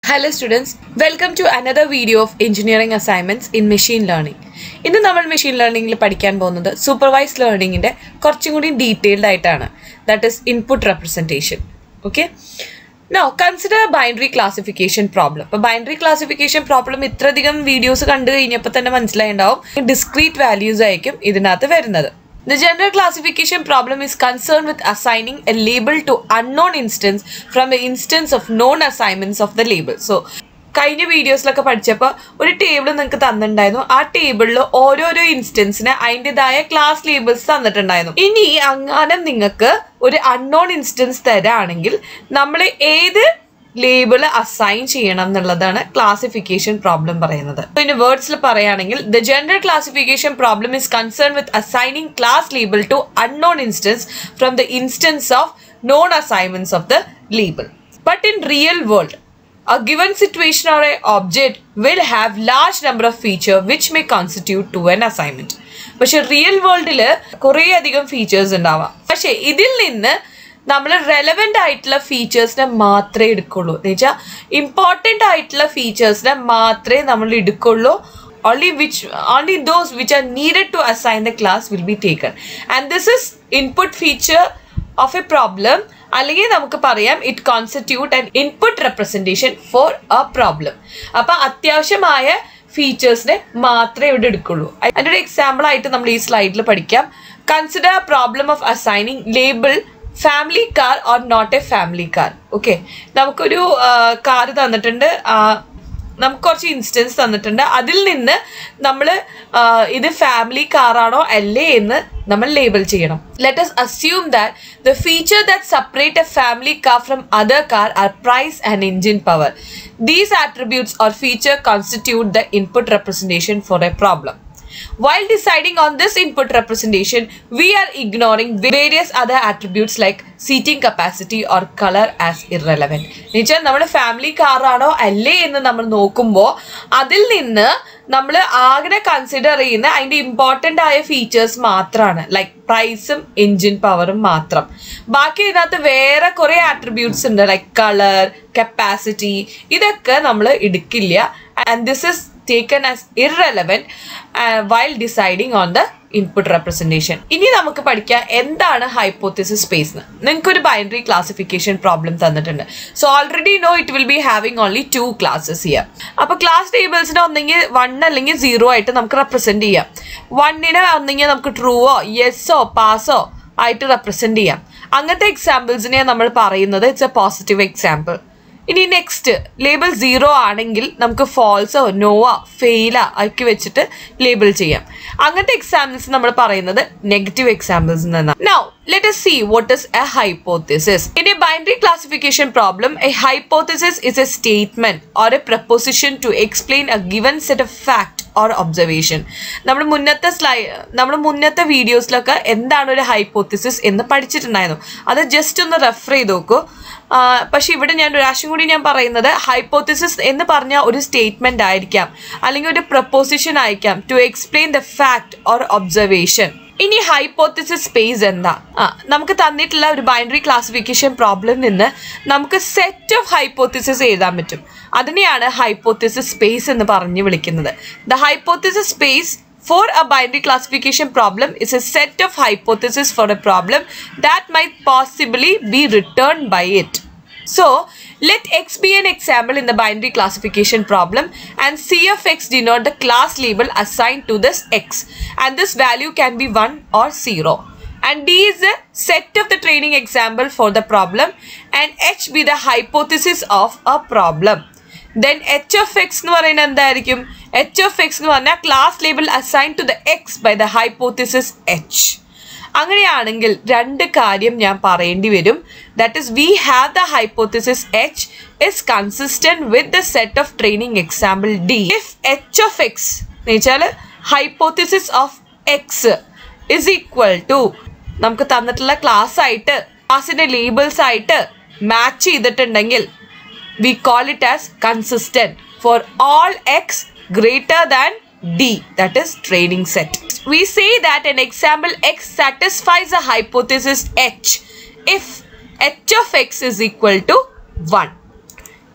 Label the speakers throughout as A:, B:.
A: Hello students welcome to another video of engineering assignments in machine learning ഇന്ന് നമ്മൾ machine ലേണിംഗിൽ പഠിക്കാൻ പോകുന്നത് supervise ലേണിംഗിന്റെ കുറച്ചും കൂടി ഡീറ്റെയിൽഡ് ആയിട്ടാണ് that is input representation okay now consider binary classification problem ഇപ്പോൾ ബൈനറി ക്ലാസിഫിക്കേഷൻ പ്രോബ്ലം ഇത്രയധികം വീഡിയോസ് കണ്ടു കഴിഞ്ഞപ്പോൾ തന്നെ മനസ്സിലായിണ്ടാവും ഡിസ്ക്രീറ്റ് വാല്യൂസ് ആയിരിക്കും ഇതിനകത്ത് വരുന്നത് The general classification problem is concerned with assigning a label to unknown instance from the instance of known assignments of the label. So, കഴിഞ്ഞ വീഡിയോസിലൊക്കെ പഠിച്ചപ്പോൾ ഒരു ടേബിൾ നിങ്ങൾക്ക് തന്നിട്ടുണ്ടായിരുന്നു ആ ടേബിളിൽ ഓരോരോ ഇൻസ്റ്റൻസിന് അതിൻ്റെതായ ക്ലാസ് ലേബിൾസ് തന്നിട്ടുണ്ടായിരുന്നു ഇനി അങ്ങനെ നിങ്ങൾക്ക് ഒരു അൺനോൺ ഇൻസ്റ്റൻസ് തരാണെങ്കിൽ നമ്മൾ ഏത് ലേബിൾ അസൈൻ ചെയ്യണം എന്നുള്ളതാണ് ക്ലാസിഫിക്കേഷൻ പ്രോബ്ലം പറയുന്നത് പിന്നെ വേർഡ്സിൽ പറയുകയാണെങ്കിൽ the general classification problem is concern with assigning class label to unknown instance from the instance of known assignments of the label but in real world A given situation or a object will have large number of feature which may constitute to an assignment. പക്ഷെ real വേൾഡിൽ കുറേ അധികം features ഉണ്ടാവാം പക്ഷെ ഇതിൽ നിന്ന് നമ്മൾ relevant ആയിട്ടുള്ള ഫീച്ചേഴ്സിനെ മാത്രമേ എടുക്കുള്ളൂ എന്ന് വെച്ചാൽ ഇമ്പോർട്ടൻ്റ് ആയിട്ടുള്ള ഫീച്ചേഴ്സിനെ മാത്രമേ നമ്മൾ എടുക്കുള്ളൂ only which only those which are needed to assign the class will be taken and this is input feature of a problem അല്ലെങ്കിൽ നമുക്ക് പറയാം it constitute and input representation for a problem അപ്പൊ അത്യാവശ്യമായ ഫീച്ചേഴ്സിനെ മാത്രമേ ഇവിടെ എടുക്കുള്ളൂ അതിൻ്റെ ഒരു എക്സാമ്പിൾ ആയിട്ട് നമ്മൾ ഈ സ്ലൈഡിൽ പഠിക്കാം consider problem of assigning label family car or not a family car okay നമുക്കൊരു കാർ തന്നിട്ടുണ്ട് നമുക്ക് കുറച്ച് ഇൻസ്റ്റൻസ് തന്നിട്ടുണ്ട് അതിൽ നിന്ന് നമ്മൾ ഇത് ഫാമിലി കാറാണോ അല്ലേ എന്ന് നമ്മൾ ലേബൽ ചെയ്യണം let us assume that the feature that separate a family car from other car are price and engine power these attributes or feature constitute the input representation for a problem while deciding on this input representation, we are ignoring various other attributes like seating capacity or color as irrelevant. എന്നുവെച്ചാൽ നമ്മൾ family കാറാണോ അല്ലേ എന്ന് നമ്മൾ നോക്കുമ്പോൾ അതിൽ നിന്ന് നമ്മൾ ആകെ കൺസിഡർ ചെയ്യുന്ന അതിൻ്റെ ഇമ്പോർട്ടൻ്റ് ആയ ഫീച്ചേഴ്സ് മാത്രമാണ് ലൈക്ക് പ്രൈസും എൻജിൻ പവറും മാത്രം ബാക്കി ഇതിനകത്ത് വേറെ കുറേ ആട്രിബ്യൂട്ട്സ് ഉണ്ട് ലൈക്ക് കളർ കപ്പാസിറ്റി ഇതൊക്കെ നമ്മൾ എടുക്കില്ല and this is taken as irrelevant uh, while deciding on the input representation ഇനി നമുക്ക് പഠിക്കാം എന്താണ് ഹൈപ്പോത്തിസിസ് സ്പേസ് എന്ന് നിങ്ങൾക്ക് ഒരു ബൈനറി ക്ലാസിഫിക്കേഷൻ പ്രോബ്ലം തന്നിട്ടുണ്ട് so already know it will be having only two classes ചെയ്യാം അപ്പോൾ ക്ലാസ് ടേബിൾസിനെ ഒന്നെങ്കിൽ വൺ അല്ലെങ്കിൽ സീറോ ആയിട്ട് നമുക്ക് റെപ്രസെൻറ്റ് ചെയ്യാം വണ്ണിനെ ഒന്നെങ്കിൽ നമുക്ക് ട്രൂവോ യെസ്സോ പാസോ ആയിട്ട് റെപ്രസെൻറ്റ് ചെയ്യാം അങ്ങനത്തെ എക്സാമ്പിൾസിനെ നമ്മൾ പറയുന്നത് ഇറ്റ്സ് എ പോസിറ്റീവ് എക്സാമ്പിൾ ഇനി നെക്സ്റ്റ് ലേബിൾ സീറോ ആണെങ്കിൽ നമുക്ക് ഫോൾസോ നോവോ ഫെയിലോ ആക്കി വെച്ചിട്ട് ലേബിൾ ചെയ്യാം അങ്ങനത്തെ എക്സാമ്പിൾസ് നമ്മൾ പറയുന്നത് നെഗറ്റീവ് എക്സാമ്പിൾസ് നിന്നാണ് now let us see what is a hypothesis in a binary classification problem a hypothesis is a statement or a proposition to explain a given set of fact or observation നമ്മൾ മുന്നത്തെ sly നമ്മൾ മുന്നത്തെ വീഡിയോസിലൊക്കെ എന്താണ് ഒരു hypothesis എന്ന് പഠിച്ചിട്ടുണ്ടായിരുന്നു അത് just ഒന്ന് റെഫർ ചെയ്ത് നോക്കൂ പക്ഷെ ഇവിടെ ഞാൻ ഒരു പ്രാവശ്യം കൂടി ഞാൻ പറയുന്നത് ഹൈപ്പോത്തിസിസ് എന്ന് പറഞ്ഞ ഒരു സ്റ്റേറ്റ്മെന്റ് ആയിരിക്കാം അല്ലെങ്കിൽ ഒരു പ്രപ്പോസിഷൻ ആയിരിക്കാം to explain the fact or observation ഇനി ഹൈപ്പോത്തിസിസ് സ്പേസ് എന്താ ആ നമുക്ക് തന്നിട്ടുള്ള ഒരു ബൈനറി ക്ലാസിഫിക്കേഷൻ പ്രോബ്ലം നിന്ന് നമുക്ക് സെറ്റ് ഓഫ് ഹൈപ്പോത്തിസിസ് എഴുതാൻ പറ്റും അതിനെയാണ് ഹൈപ്പോത്തിസിസ് സ്പേസ് എന്ന് പറഞ്ഞ് വിളിക്കുന്നത് the hypothesis space for a binary classification problem is a set of hypotheses for a problem that might possibly be returned by it. So, let x be an example in the binary classification problem and c of x denote the class label assigned to this x and this value can be 1 or 0. And d is the set of the training example for the problem and h be the hypothesis of a problem. Then H of X എന്ന് പറയുന്നത് എന്തായിരിക്കും H of X എന്ന് പറഞ്ഞാൽ class label assign to the X by the hypothesis H അങ്ങനെയാണെങ്കിൽ രണ്ട് കാര്യം ഞാൻ പറയേണ്ടി വരും that is we have the hypothesis H is consistent with the set of training example D if H of X എന്ന് വെച്ചാൽ hypothesis of X is equal to നമുക്ക് തന്നിട്ടുള്ള ക്ലാസ് ആയിട്ട് ക്ലാസ്സിൻ്റെ ലേബിൾസ് ആയിട്ട് മാച്ച് ചെയ്തിട്ടുണ്ടെങ്കിൽ we call it as consistent for all x greater than d that is training set we say that an example x satisfies a hypothesis h if h of x is equal to 1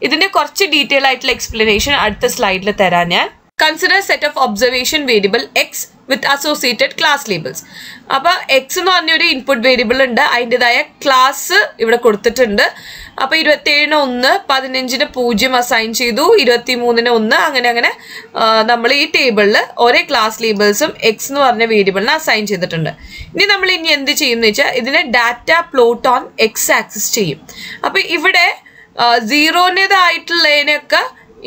A: ഇതിന്റെ കുറച്ച് detail ആയിട്ടുള്ള explanation അടുത്ത സ്ലൈഡിൽ തരാം ഞാൻ consider set of observation variable X with associated class labels അപ്പോൾ X എന്ന് പറഞ്ഞൊരു ഇൻപുട്ട് വേരിയബിൾ ഉണ്ട് അതിൻ്റെതായ ക്ലാസ് ഇവിടെ കൊടുത്തിട്ടുണ്ട് അപ്പോൾ ഇരുപത്തേഴിന് ഒന്ന് പതിനഞ്ചിന് പൂജ്യം അസൈൻ ചെയ്തു ഇരുപത്തി മൂന്നിന് ഒന്ന് അങ്ങനെ അങ്ങനെ നമ്മൾ ഈ ടേബിളിൽ ഓരോ ക്ലാസ് ലേബിൾസും എക്സ് എന്ന് പറഞ്ഞ വേരിയബിളിന് അസൈൻ ചെയ്തിട്ടുണ്ട് ഇനി നമ്മൾ ഇനി എന്ത് ചെയ്യുമെന്ന് വെച്ചാൽ ഇതിനെ data plot on X axis ചെയ്യും അപ്പോൾ ഇവിടെ സീറോൻ്റെതായിട്ടുള്ളതിനൊക്കെ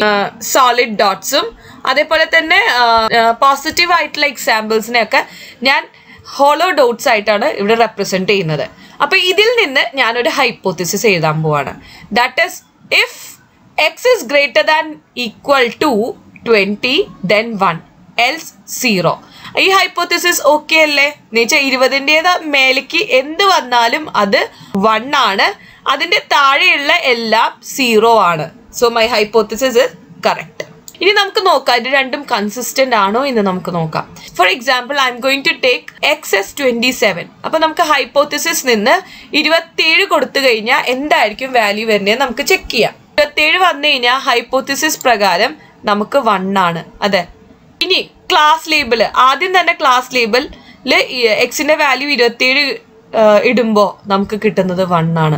A: സോളിഡ് ഡോട്ട്സും അതേപോലെ തന്നെ പോസിറ്റീവ് ആയിട്ടുള്ള എക്സാമ്പിൾസിനെയൊക്കെ ഞാൻ ഹോളോ ഡോട്ട്സ് ആയിട്ടാണ് ഇവിടെ റെപ്രസെൻറ്റ് ചെയ്യുന്നത് അപ്പോൾ ഇതിൽ നിന്ന് ഞാനൊരു ഹൈപ്പോത്തിസിസ് എഴുതാൻ പോവാണ് that is if X is greater than equal to twenty then one else zero ഈ ഹൈപ്പോത്തിസിസ് ഓക്കെ അല്ലേ എന്ന് വെച്ചാൽ ഇരുപതിൻ്റെത് മേലേക്ക് എന്ത് വന്നാലും അത് വൺ ആണ് അതിൻ്റെ താഴെയുള്ള എല്ലാം സീറോ ആണ് so my hypothesis is correct ഇനി നമുക്ക് നോക്കാം ഇത് രണ്ടും കൺസിസ്റ്റന്റ് ആണോ എന്ന് നമുക്ക് നോക്കാം for example I'm going to take X as twenty seven അപ്പൊ നമുക്ക് ഹൈപ്പോത്തിസിസ് നിന്ന് ഇരുപത്തിയേഴ് കൊടുത്തു കഴിഞ്ഞാൽ എന്തായിരിക്കും വാല്യൂ വരുന്നത് നമുക്ക് ചെക്ക് ചെയ്യാം ഇരുപത്തിയേഴ് വന്നു കഴിഞ്ഞാൽ ഹൈപ്പോത്തിസിസ് പ്രകാരം നമുക്ക് വൺ ആണ് അതെ ഇനി ക്ലാസ് ലേബിള് ആദ്യം തന്നെ ക്ലാസ് ലേബിളില് എക്സിന്റെ വാല്യൂ ഇരുപത്തിയേഴ് ഇടുമ്പോൾ നമുക്ക് കിട്ടുന്നത് വൺ ആണ്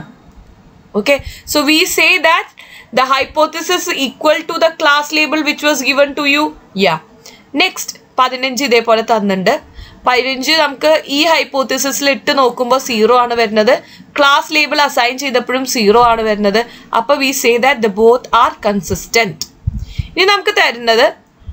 A: okay so we say that the hypothesis is equal to the class label which was given to you yeah next പതിനഞ്ച് ഇതേപോലെ തന്നിട്ടുണ്ട് പതിനഞ്ച് നമുക്ക് ഈ ഹൈപ്പോത്തിസിസിൽ ഇട്ട് നോക്കുമ്പോൾ സീറോ ആണ് വരുന്നത് ക്ലാസ് ലേബിൾ അസൈൻ ചെയ്തപ്പോഴും സീറോ ആണ് വരുന്നത് അപ്പോൾ we say that the both are consistent ഇനി നമുക്ക് തരുന്നത്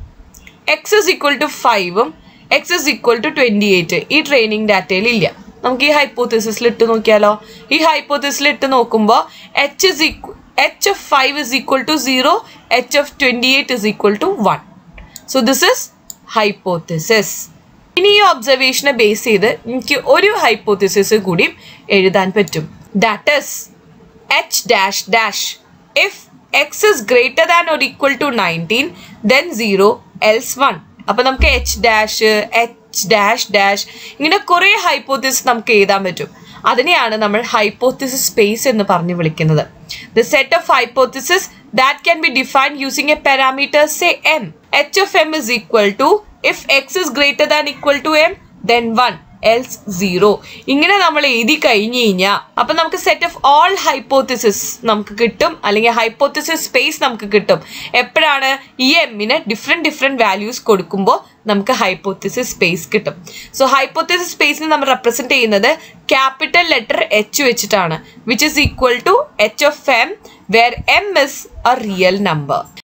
A: എക്സ് ഇസ് ഈക്വൽ ടു ഫൈവും X is equal to twenty eight ഈ ട്രെയിനിങ് ഡാറ്റയിൽ ഇല്ല നമുക്ക് ഈ ഹൈപ്പോത്തിസിസിൽ ഇട്ട് നോക്കിയാലോ ഈ ഹൈപ്പോത്തിസിൽ ഇട്ട് നോക്കുമ്പോൾ H is equal H of five is equal to zero H of twenty eight is equal to one so this is hypothesis ഇനി ഈ ഒബ്സർവേഷനെ ബേസ് ചെയ്ത് എനിക്ക് ഒരു ഹൈപ്പോത്തിസിസ് കൂടി എഴുതാൻ പറ്റും that is H dash dash if X is greater than or equal to nineteen then zero else one അപ്പൊ നമുക്ക് H dash H dash dash ഇങ്ങനെ കുറെ ഹൈപ്പോത്തിസിസ് നമുക്ക് എഴുതാൻ പറ്റും അതിനെയാണ് നമ്മൾ ഹൈപ്പോത്തിസിസ് സ്പേസ് എന്ന് പറഞ്ഞ് വിളിക്കുന്നത് the set of hypothesis that can be define using a parameter say M H of M is equal to if X is greater than equal to M then one else zero ഇങ്ങനെ നമ്മൾ എഴുതി കഴിഞ്ഞു കഴിഞ്ഞാൽ അപ്പൊ നമുക്ക് set of all hypothesis നമുക്ക് കിട്ടും അല്ലെങ്കിൽ ഹൈപ്പോത്തിസിസ് സ്പേസ് നമുക്ക് കിട്ടും എപ്പോഴാണ് ഈ എമ്മിന് ഡിഫറെന്റ് ഡിഫറെന്റ് വാല്യൂസ് കൊടുക്കുമ്പോൾ നമുക്ക് ഹൈപ്പോത്തിസിസ് സ്പേസ് കിട്ടും സോ ഹൈപ്പോത്തിസിസ് സ്പേസിന് നമ്മൾ റെപ്രസെന്റ് ചെയ്യുന്നത് ക്യാപിറ്റൽ ലെറ്റർ എച്ച് വെച്ചിട്ടാണ് which is equal to H of M where M is a real number